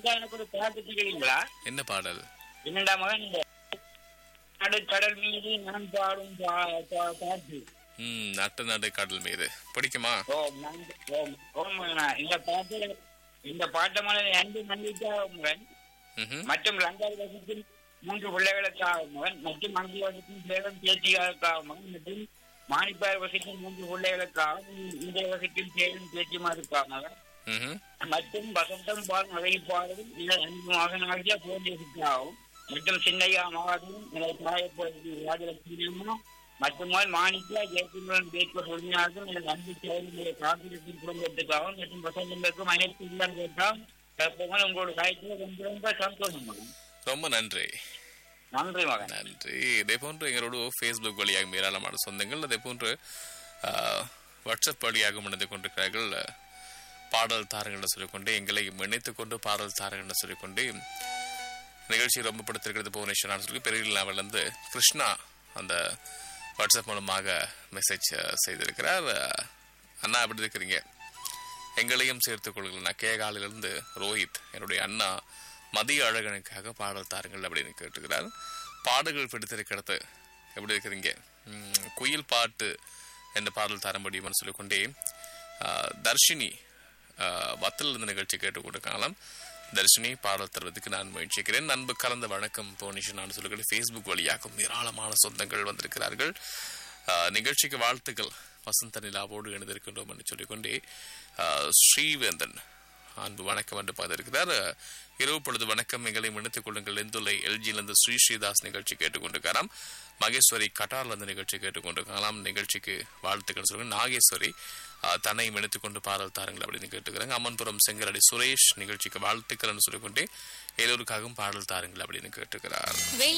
மகன் எனக்கு ஒரு பாட்டு தெரியுங்களா என்ன பாடல் என்னடா மகன் இந்த நடுக்கடல் மீது நான் பாடும் பா- பா- பாட்டு ம் நட்ட நடு கடல் மீது பிடிக்குமா ஓம் நன்றி ஓம் ஓம் மகனா. இந்த பாட்டு இந்த பாட்டை மகன் அன்பு மன்னிக்கா மகன் ம்ஹும். மற்றும் லங்காய் வசிக்கும் மூன்று பிள்ளைகளுக்காக மகன் மற்றும் அங்கே வசிக்கும் சேலம் பேச்சிகளுக்காக மகன் மற்றும் மாணிப்பார் வசிக்கும் மூன்று பிள்ளைகளுக்காக இங்கே வசிக்கும் சேலம் பேச்சிமாருக்காக மகன் ம்ஹும். மற்றும் வசந்தம் பால் மழை பாடலும் இந்த அன்பு மகனாகிய போன்றதுக்காகவும் மற்றும் சின்னையா மகாதும் இதை தாயப்படுத்தி ராஜலட்சுமியும் மற்றும் மாணிக்கா ஜெயக்குமரன் பேக்க சொல்லினார்கள் எனது அன்பு செயல்களை காப்பீட்டின் குடும்பத்துக்காகவும் மற்றும் வசந்தங்களுக்கும் அனைத்து இல்லங்களுக்காகவும் எப்பவும் உங்களோட காய்ச்சல் ரொம்ப ரொம்ப சந்தோஷம் மகன் ரொம்ப நன்றி நன்றி மகன் நன்றி இதே போன்று எங்களோட ஃபேஸ்புக் வழியாக ஏராளமான சொந்தங்கள் அதே போன்று ஆ, வாட்ஸ்அப் வழியாக இணைந்து கொண்டிருக்கிறார்கள் பாடல் தாரங்கள் சொல்லிக்கொண்டு எங்களை இணைத்துக் கொண்டு பாடல் தாரங்கள் சொல்லிக்கொண்டு நிகழ்ச்சி ரொம்ப பிடித்திருக்கிறது புவனேஸ்வரன் சொல்லி பெரிய லெவலிருந்து கிருஷ்ணா அந்த வாட்ஸ்அப் மூலமாக மெசேஜ் செய்திருக்கிறார் அஹ், அண்ணா எப்படி இருக்கிறீங்க எங்களையும் சேர்த்துக் கொள்ளுங்கள் நான் கேகாலிலிருந்து ரோஹித் என்னுடைய அண்ணா மதிய அழகனுக்காக பாடல் தாருங்கள் அப்படின்னு கேட்டுக்கிறார் பாடல்கள் பிடித்திருக்கிறது எப்படி இருக்கிறீங்க உம், குயில் பாட்டு என்ற பாடல் தர முடியும்னு சொல்லிக்கொண்டே ஆஹ், தர்ஷினி ஆஹ், வத்தல் இருந்து நிகழ்ச்சி கேட்டு கொடுக்கலாம் தர்ஷினி பாடல் தருவதற்கு நான் முயற்சிக்கிறேன் அன்பு கலந்த வணக்கம் போனிஷன் நான் சொல்லுகிற ஃபேஸ்புக் வழியாகவும் ஏராளமான சொந்தங்கள் வந்திருக்கிறார்கள் ஆஹ், நிகழ்ச்சிக்கு வாழ்த்துக்கள் வசந்த நிலாவோடு இணைந்திருக்கின்றோம் என்று சொல்லிக்கொண்டே ஆஹ், ஸ்ரீவேந்தன் அன்பு வணக்கம் என்று பார்த்திருக்கிறார் இரவு பொழுது வணக்கம் எங்களை இணைத்துக் கொள்ளுங்கள் எந்துள்ளை எல்ஜியிலிருந்து ஸ்ரீ ஸ்ரீதாஸ் நிகழ்ச்சி கேட்டுக்கொண்டிருக்கிறாம் மகேஸ்வரி கட்டார்ல இருந்து நிகழ்ச்சி கேட்டுக்கொண்டிருக்கலாம் நிகழ்ச்சிக்கு வாழ்த்துக்கள் சொல்லுங்க நாகேஸ்வரி ஆஹ், தன்னை இணைத்துக் கொண்டு பாடல் தாருங்கள் அப்படின்னு கேட்டுக்கிறாங்க அம்மன்புரம் செங்கரடி சுரேஷ் நிகழ்ச்சிக்கு வாழ்த்துக்கள் என்று சொல்லிக்கொண்டே எல்லோருக்காகவும் பாடல் தாருங்கள் அப்படின்னு கேட்டுக்கிறார் வேலை